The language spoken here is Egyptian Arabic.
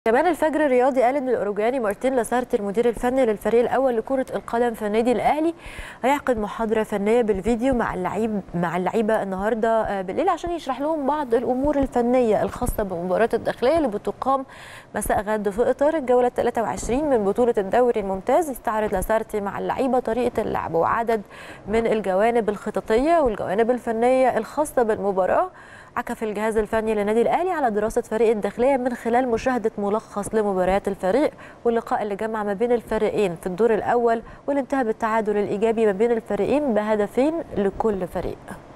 كمان الفجر الرياضي قال ان الاوروجواني مارتين لاسارتي المدير الفني للفريق الاول لكره القدم في النادي الاهلي هيعقد محاضره فنيه بالفيديو مع اللعيب مع اللعيبه النهارده بالليل عشان يشرح لهم بعض الامور الفنيه الخاصه بالمباراه الداخليه اللي بتقام مساء غد في اطار الجوله 23 من بطوله الدوري الممتاز يستعرض لاسارتي مع اللعيبه طريقه اللعب وعدد من الجوانب الخططيه والجوانب الفنيه الخاصه بالمباراه عكف الجهاز الفني للنادي الاهلي على دراسه فريق الداخليه من خلال مشاهده ملخص لمباريات الفريق واللقاء اللي جمع ما بين الفريقين في الدور الاول واللي انتهى بالتعادل الايجابي ما بين الفريقين بهدفين لكل فريق